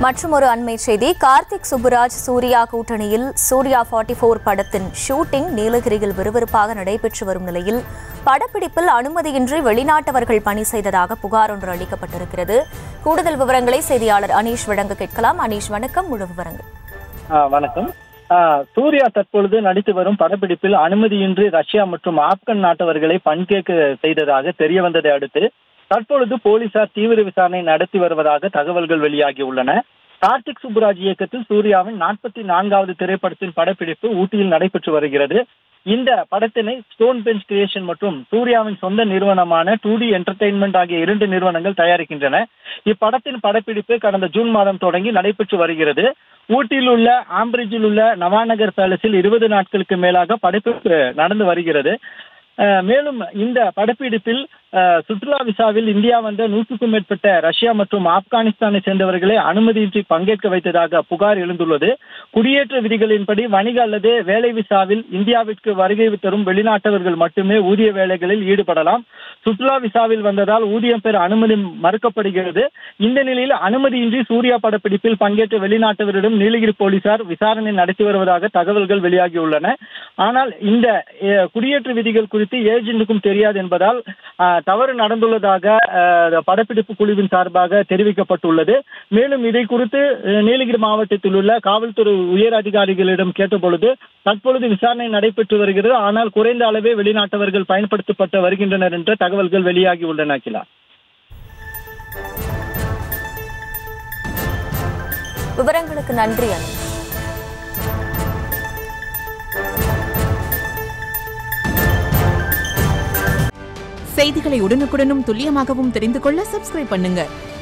மற்றும் ஒரு அண்மை செய்தி கார்த்திக் சுப்புராஜ் சூர்யா கூட்டணியில் சூர்யா 44 ஃபோர் படத்தின் ஷூட்டிங் நீலகிரியில் விறுவிறுப்பாக நடைபெற்று வரும் நிலையில் படப்பிடிப்பில் அனுமதியின்றி வெளிநாட்டவர்கள் பணி செய்ததாக புகார் ஒன்று அளிக்கப்பட்டிருக்கிறது கூடுதல் விவரங்களை செய்தியாளர் அனீஷ் வழங்க கேட்கலாம் அனீஷ் வணக்கம் முழு விவரங்கள் ஆ, வணக்கம் ஆ, சூர்யா தற்பொழுது நடித்து வரும் படப்பிடிப்பில் அனுமதியின்றி ரஷ்யா மற்றும் ஆப்கன் நாட்டவர்களை பங்கேற்க செய்ததாக தெரிய வந்ததை அடுத்து தற்பொழுது போலீசார் தீவிர விசாரணை நடத்தி வருவதாக தகவல்கள் வெளியாகி உள்ளன கார்த்திக் சுப்புராஜ் இயக்கத்தில் சூர்யாவின் நாற்பத்தி நான்காவது திரைப்படத்தின் படப்பிடிப்பு ஊட்டியில் நடைபெற்று வருகிறது இந்த படத்தினை ஸ்டோன் பெஞ்ச் கிரியேஷன் மற்றும் சூர்யாவின் சொந்த நிறுவனமான டூ டி என்டர்டைன்மெண்ட் ஆகிய இரண்டு நிறுவனங்கள் தயாரிக்கின்றன இப்படத்தின் படப்பிடிப்பு கடந்த ஜூன் மாதம் தொடங்கி நடைபெற்று வருகிறது ஊட்டியில் உள்ள ஆம்பிரிட்ஜில் உள்ள நவாநகர் பேலஸில் இருபது நாட்களுக்கு மேலாக படப்பிடிப்பு நடந்து வருகிறது அஹ், மேலும் இந்த படப்பிடிப்பில் அஹ், சுற்றுலா விசாவில் இந்தியா வந்த நூற்றுக்கும் மேற்பட்ட ரஷ்யா மற்றும் ஆப்கானிஸ்தானை சேர்ந்தவர்களை அனுமதியின்றி பங்கேற்க வைத்ததாக புகார் எழுந்துள்ளது குடியேற்ற விதிகளின்படி வணிக அல்லது வேலை விசாவில் இந்தியாவிற்கு வருகை தரும் வெளிநாட்டவர்கள் மட்டுமே ஊதிய வேலைகளில் ஈடுபடலாம் சுற்றுலா விசாவில் வந்ததால் ஊதியம் பெற அனுமதி மறுக்கப்படுகிறது இந்த நிலையில் அனுமதியின்றி சூர்யா படப்பிடிப்பில் பங்கேற்ற வெளிநாட்டவரிடம் நீலகிரி போலீசார் விசாரணை நடத்தி வருவதாக தகவல்கள் வெளியாகியுள்ளன ஆனால் இந்த அஹ், குடியேற்ற விதிகள் குறித்து ஏஜென்ட்டுக்கும் தெரியாது என்பதால் அஹ், தவறு நடந்துள்ளதாக அஹ், படப்பிடிப்பு குழுவின் சார்பாக தெரிவிக்கப்பட்டுள்ளது மேலும் இதை குறித்து அஹ், நீலகிரி மாவட்டத்தில் உள்ள காவல்துறை உயர் அதிகாரிகளிடம் கேட்டபொழுது தற்பொழுது விசாரணை நடைபெற்று வருகிறது ஆனால் குறைந்த அளவே வெளிநாட்டவர்கள் பயன்படுத்தப்பட்டு வருகின்றனர் என்ற தகவல்கள் வெளியாகி உள்ளன அகிலா விவரங்களுக்கு நன்றி அனீஷ் செய்திகளை உடனுக்குடனும் துல்லியமாகவும் தெரிந்து கொள்ள சப்ஸ்கிரைப் பண்ணுங்க